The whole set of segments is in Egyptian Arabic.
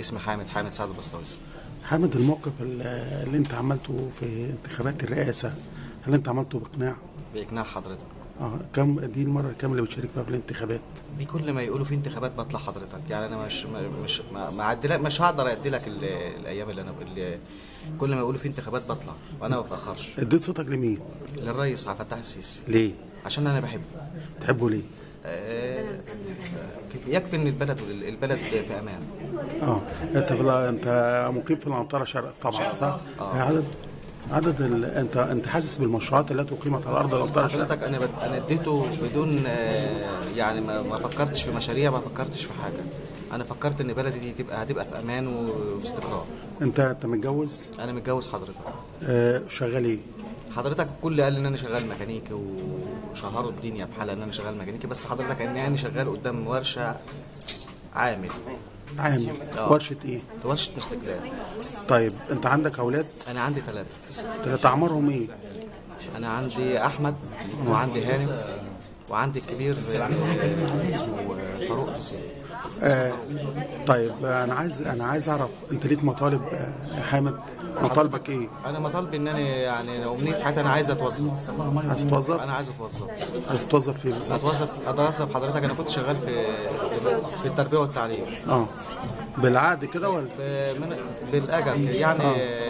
اسمي حامد حامد سعد البسطويسي حامد الموقف ال- اللي انت عملته في انتخابات الرئاسه هل انت عملته باقناع؟ باقناع حضرتك اه كم دي المره الكام اللي بتشارك فيها في الانتخابات؟ دي كل ما يقولوا في انتخابات بطلع حضرتك يعني انا مش مش ما ما عدلك مش هقدر ادي لك ال- الايام اللي انا اللي كل ما يقولوا في انتخابات بطلع وانا ما بتاخرش اديت صوتك لمين؟ للرئيس عبد الفتاح السيسي ليه؟ عشان انا بحبه تحبه ليه؟ آه، يكفي ان البلد البلد في امان اه انت في ال- انت مقيم في العنطره شرق طبعا صح؟ آه. عدد عدد ال... انت انت حاسس بالمشروعات التي اقيمت على ارض العنطره شرق؟ حضرتك انا بد... انا اديته بدون آه، يعني ما... ما فكرتش في مشاريع ما فكرتش في حاجه انا فكرت ان بلدي دي تبقى هتبقى في امان وفي استقرار انت انت متجوز؟ انا متجوز حضرتك آه شغال ايه؟ حضرتك الكل قال ان انا شغال ميكانيكي وشهروا الدنيا في حالها ان انا شغال ميكانيكي بس حضرتك ان انا شغال قدام ورشه عامل عامل آه. ورشه ايه؟ ورشه مستقلال طيب انت عندك اولاد؟ انا عندي ثلاثه ثلاثة اعمارهم ايه؟ انا عندي احمد وعندي هانم وعندي الكبير آه، اسمه آه، فاروق حسين آه طيب انا عايز انا عايز اعرف انت ليك مطالب آه، يا حامد مطالبك ايه؟ انا مطالب ان انا يعني امنيه حياتي انا عايز اتوظف عايز توظف؟ انا عايز اتوظف عايز توظف فيه بالظبط؟ اتوظف اتوظف حضرتك انا كنت شغال في في التربيه والتعليم اه بالعقد كده ولا؟ ب- من- بالاجل يعني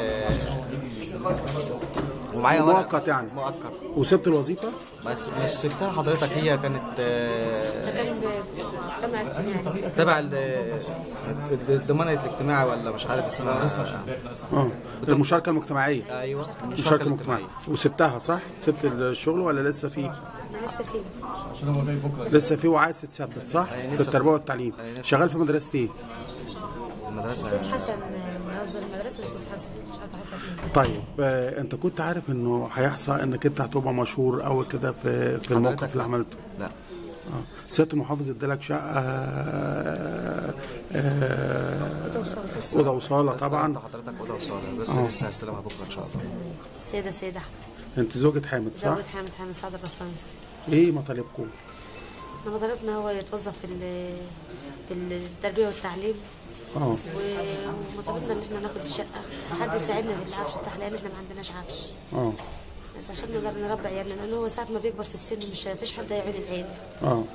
ومعايا ورق- مؤقت يعني مؤقت وسبت الوظيفه؟ بس مش سبتها حضرتك هي كانت آه، كان مجتمع اجتماعي تبع ال- الد- الضمان الاجتماعي ولا مش عارف اسمها اه المشاركه المجتمعيه ايوه المشاركه المجتمعيه وسبتها صح؟ سبت الشغل ولا لسه فيه؟ انا لسه فيه لسه فيه وعايز تتثبت صح؟ أنا في نفسي- التربيه والتعليم أنا نفسي- شغال في مدرسه ايه؟ المدرسه استاذ حسن منظر المدرسه الاستاذ حسن مش عارفه حسن مين طيب آه انت كنت عارف انه هيحصل انك انت هتبقى مشهور قوي كده في في الموقف حضرتك اللي لا. عملته لا اه سياده المحافظ ادالك شقه آه، آه، اوضه وصاله طبعا استلمت حضرتك اوضه وصاله بس لسه هستلمها بكره ان شاء الله السيده سيده احمد انت زوجة حامد صح؟ زوجة حامد حامد سعد الرستانس ايه مطالبكم؟ احنا مطالبنا هو يتوظف في ال- في التربيه والتعليم اه و- ومطالبنا ان احنا ناخد الشقه وحد يساعدنا بالعفش بتاعها لان احنا ما عندناش عفش اه بس عشان نقدر نربي عيالنا لان هو ساعه ما بيكبر في السن مش فيش حد هيعين العيله اه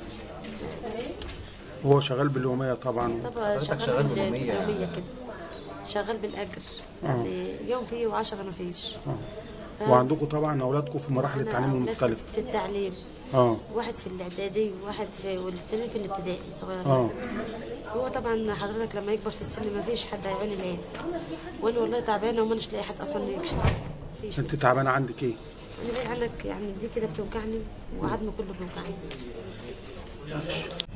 هو شغال باليوميه طبعا طبعا شغال, شغال بال- باليومية. باليوميه كده شغال بالاجر يعني يوم فيه وعشرة ما فيش وعندكم طبعا اولادكم في مراحل أنا التعليم أولاد المختلفه في التعليم اه واحد في الاعدادي وواحد في والتاني في الابتدائي صغير اه هو طبعا حضرتك لما يكبر في السن ما فيش حد هيعين العيله وانا والله تعبانه وما لاقي حد اصلا يكشف عني. مفيش انت تعبانه عندك ايه؟ انا بعيد عنك يعني دي كده بتوجعني وعظمي كله بيوجعني